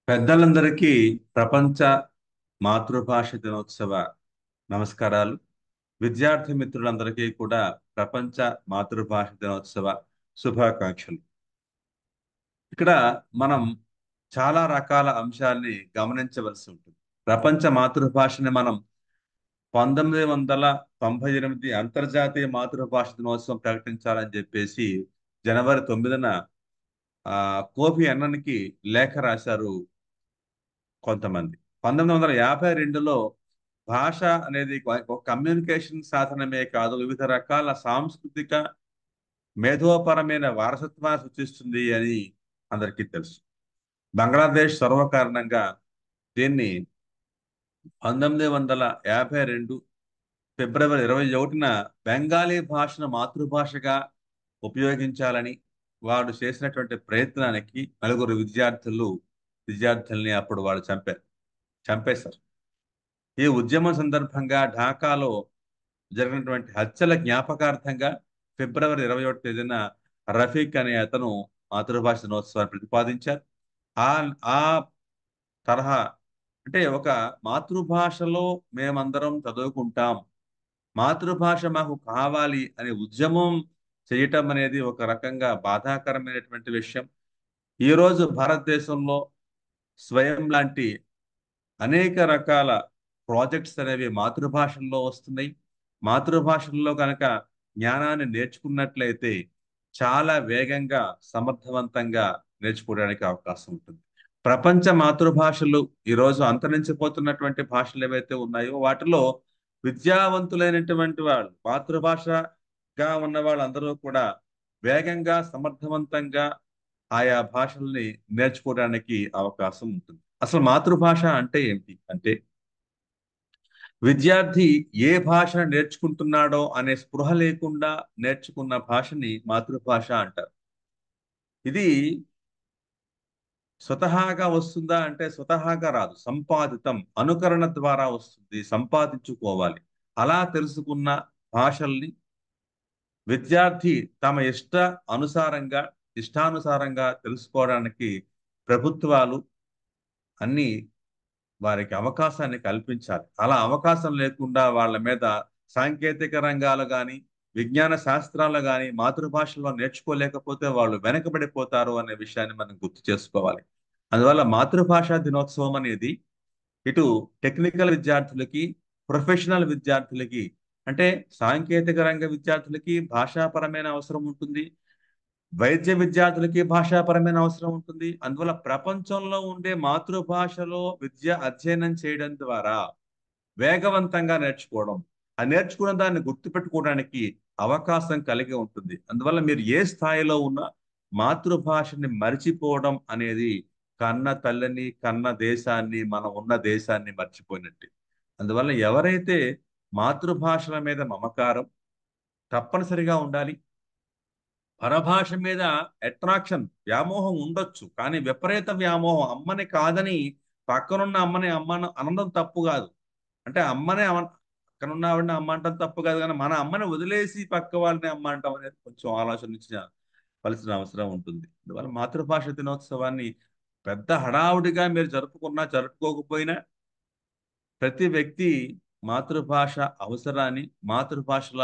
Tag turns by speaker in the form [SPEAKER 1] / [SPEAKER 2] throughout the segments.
[SPEAKER 1] పెద్దలందరికీ ప్రపంచ మాతృభాష దినోత్సవ నమస్కారాలు విద్యార్థి మిత్రులందరికీ కూడా ప్రపంచ మాతృభాష దినోత్సవ శుభాకాంక్షలు ఇక్కడ మనం చాలా రకాల అంశాల్ని గమనించవలసి ఉంటుంది ప్రపంచ మాతృభాషని మనం పంతొమ్మిది వందల తొంభై ఎనిమిది అంతర్జాతీయ మాతృభాష దినోత్సవం ప్రకటించాలని చెప్పేసి జనవరి తొమ్మిదిన ఆ కోఫీ అన్నన్కి లేఖ రాశారు కొంతమంది పంతొమ్మిది వందల యాభై రెండులో భాష అనేది ఒక కమ్యూనికేషన్ సాధనమే కాదు వివిధ రకాల సాంస్కృతిక మేధోపరమైన వారసత్వాన్ని సూచిస్తుంది అని అందరికీ తెలుసు బంగ్లాదేశ్ సర్వకారణంగా దీన్ని పంతొమ్మిది వందల యాభై రెండు ఫిబ్రవరి ఇరవై ఒకటిన బెంగాలీ భాషను మాతృభాషగా ఉపయోగించాలని వాడు చేసినటువంటి ప్రయత్నానికి నలుగురు విద్యార్థులు విద్యార్థుల్ని అప్పుడు వాళ్ళు చంపారు చంపేశారు ఈ ఉద్యమం సందర్భంగా ఢాకాలో జరిగినటువంటి హత్యల జ్ఞాపకార్థంగా ఫిబ్రవరి ఇరవై ఒకటి తేదీన రఫీక్ అనే అతను మాతృభాష దినోత్సవాన్ని ప్రతిపాదించారు ఆ ఆ తరహా అంటే ఒక మాతృభాషలో మేమందరం చదువుకుంటాం మాతృభాష మాకు కావాలి అనే ఉద్యమం చేయటం అనేది ఒక రకంగా బాధాకరమైనటువంటి విషయం ఈరోజు భారతదేశంలో స్వయం లాంటి అనేక రకాల ప్రాజెక్ట్స్ అనేవి మాతృభాషల్లో వస్తున్నాయి మాతృభాషల్లో కనుక జ్ఞానాన్ని నేర్చుకున్నట్లయితే చాలా వేగంగా సమర్థవంతంగా నేర్చుకోవడానికి అవకాశం ఉంటుంది ప్రపంచ మాతృభాషలు ఈరోజు అంతరించిపోతున్నటువంటి భాషలు ఏవైతే ఉన్నాయో వాటిలో విద్యావంతులైనటువంటి వాళ్ళు మాతృభాషగా ఉన్న వాళ్ళందరూ కూడా వేగంగా సమర్థవంతంగా ఆయా భాషల్ని నేర్చుకోవడానికి అవకాశం ఉంటుంది అసలు మాతృభాష అంటే ఏంటి అంటే విద్యార్థి ఏ భాష నేర్చుకుంటున్నాడో అనే స్పృహ లేకుండా నేర్చుకున్న భాషని మాతృభాష అంటారు ఇది స్వతహాగా వస్తుందా అంటే స్వతహాగా రాదు సంపాదితం అనుకరణ ద్వారా వస్తుంది సంపాదించుకోవాలి అలా తెలుసుకున్న భాషల్ని విద్యార్థి తమ ఇష్ట అనుసారంగా ఇష్టానుసారంగా తెలుసుకోవడానికి ప్రభుత్వాలు అన్ని వారికి అవకాశాన్ని కల్పించాలి అలా అవకాశం లేకుండా వాళ్ళ మీద సాంకేతిక రంగాలు కానీ విజ్ఞాన శాస్త్రాలు కానీ మాతృభాషలో నేర్చుకోలేకపోతే వాళ్ళు వెనకబడిపోతారు అనే విషయాన్ని మనం గుర్తు చేసుకోవాలి అందువల్ల మాతృభాష దినోత్సవం అనేది ఇటు టెక్నికల్ విద్యార్థులకి ప్రొఫెషనల్ విద్యార్థులకి అంటే సాంకేతిక రంగ విద్యార్థులకి భాషాపరమైన అవసరం ఉంటుంది వైద్య విద్యార్థులకి భాషాపరమైన అవసరం ఉంటుంది అందువల్ల ప్రపంచంలో ఉండే మాతృభాషలో విద్య అధ్యయనం చేయడం ద్వారా వేగవంతంగా నేర్చుకోవడం ఆ నేర్చుకున్న దాన్ని గుర్తుపెట్టుకోవడానికి అవకాశం కలిగి ఉంటుంది అందువల్ల మీరు ఏ స్థాయిలో ఉన్న మాతృభాషని మర్చిపోవడం అనేది కన్న తల్లిని కన్న దేశాన్ని మనం ఉన్న దేశాన్ని మర్చిపోయినట్టు అందువల్ల ఎవరైతే మాతృభాషల మీద మమకారం తప్పనిసరిగా ఉండాలి పరభాష మీద అట్రాక్షన్ వ్యామోహం ఉండొచ్చు కానీ విపరీత వ్యామోహం అమ్మని కాదని పక్కనున్న అమ్మని అమ్మ అనడం తప్పు కాదు అంటే అమ్మనే పక్కనున్న ఆవిడని అమ్మ అంటాం తప్పు కాదు కానీ మన అమ్మని వదిలేసి పక్క వాళ్ళని అమ్మ అంటాం అనేది కొంచెం ఆలోచించవలసిన అవసరం ఉంటుంది అందువల్ల మాతృభాష దినోత్సవాన్ని పెద్ద హడావుడిగా మీరు జరుపుకున్నా జరుపుకోకపోయినా ప్రతి వ్యక్తి మాతృభాష అవసరాన్ని మాతృభాషల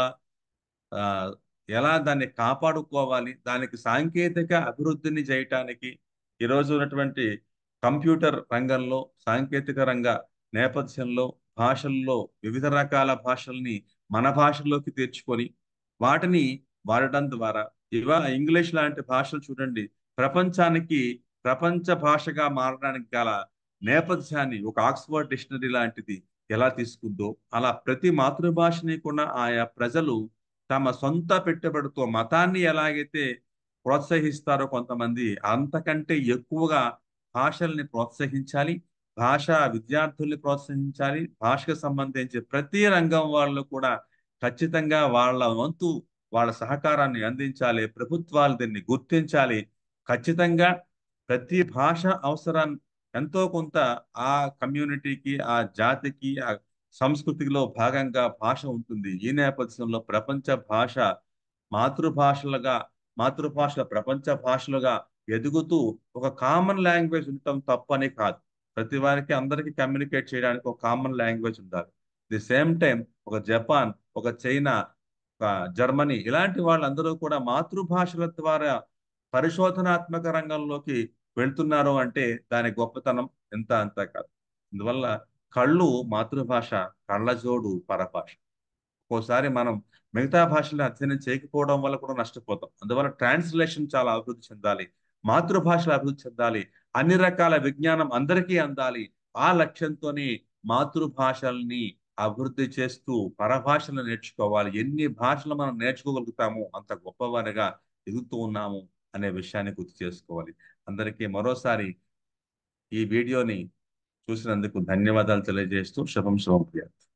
[SPEAKER 1] ఎలా దాన్ని కాపాడుకోవాలి దానికి సాంకేతిక అభివృద్ధిని చేయటానికి ఈరోజు ఉన్నటువంటి కంప్యూటర్ రంగంలో సాంకేతిక రంగ నేపథ్యంలో భాషల్లో వివిధ రకాల భాషల్ని మన భాషల్లోకి తెచ్చుకొని వాటిని వాడటం ద్వారా ఇవాళ ఇంగ్లీష్ లాంటి భాషలు చూడండి ప్రపంచానికి ప్రపంచ భాషగా మారడానికి గల నేపథ్యాన్ని ఒక ఆక్స్ఫర్డ్ డిక్షనరీ లాంటిది ఎలా తీసుకుందో అలా ప్రతి మాతృభాషని కూడా ఆయా ప్రజలు తమ సొంత పెట్టుబడితో మతాన్ని ఎలాగైతే ప్రోత్సహిస్తారో కొంతమంది అంతకంటే ఎక్కువగా భాషల్ని ప్రోత్సహించాలి భాష విద్యార్థుల్ని ప్రోత్సహించాలి భాషకు సంబంధించి ప్రతి రంగం వాళ్ళు కూడా ఖచ్చితంగా వాళ్ళ వంతు వాళ్ళ సహకారాన్ని అందించాలి ప్రభుత్వాలు దీన్ని గుర్తించాలి ఖచ్చితంగా ప్రతి భాష అవసరాన్ని ఎంతో కొంత ఆ కమ్యూనిటీకి ఆ జాతికి ఆ సంస్కృతిలో భాగంగా భాష ఉంటుంది ఈ నేపథ్యంలో ప్రపంచ భాష మాతృభాషలుగా మాతృభాష ప్రపంచ భాషలుగా ఎదుగుతూ ఒక కామన్ లాంగ్వేజ్ ఉండటం తప్పని కాదు ప్రతి వారికి అందరికీ కమ్యూనికేట్ చేయడానికి ఒక కామన్ లాంగ్వేజ్ ఉండాలి ది సేమ్ టైం ఒక జపాన్ ఒక చైనా ఒక జర్మనీ ఇలాంటి వాళ్ళందరూ కూడా మాతృభాషల ద్వారా పరిశోధనాత్మక రంగంలోకి వెళ్తున్నారు అంటే దాని గొప్పతనం ఎంత అంత కాదు అందువల్ల కళ్ళు మాతృభాష కళ్ళజోడు పరభాష ఒక్కోసారి మనం మిగతా భాషలను అధ్యయనం చేయకపోవడం వల్ల కూడా నష్టపోతాం అందువల్ల ట్రాన్స్లేషన్ చాలా అభివృద్ధి చెందాలి మాతృభాషలు అభివృద్ధి చెందాలి అన్ని రకాల విజ్ఞానం అందరికీ అందాలి ఆ లక్ష్యంతోనే మాతృభాషల్ని అభివృద్ధి చేస్తూ పరభాషలు నేర్చుకోవాలి ఎన్ని భాషలు మనం నేర్చుకోగలుగుతామో అంత గొప్పవారిగా ఎదుగుతూ ఉన్నాము అనే విషయాన్ని గుర్తు చేసుకోవాలి అందరికీ మరోసారి ఈ వీడియోని చూసినందుకు ధన్యవాదాలు తెలియజేస్తూ శుభం శుభం ప్రియాత్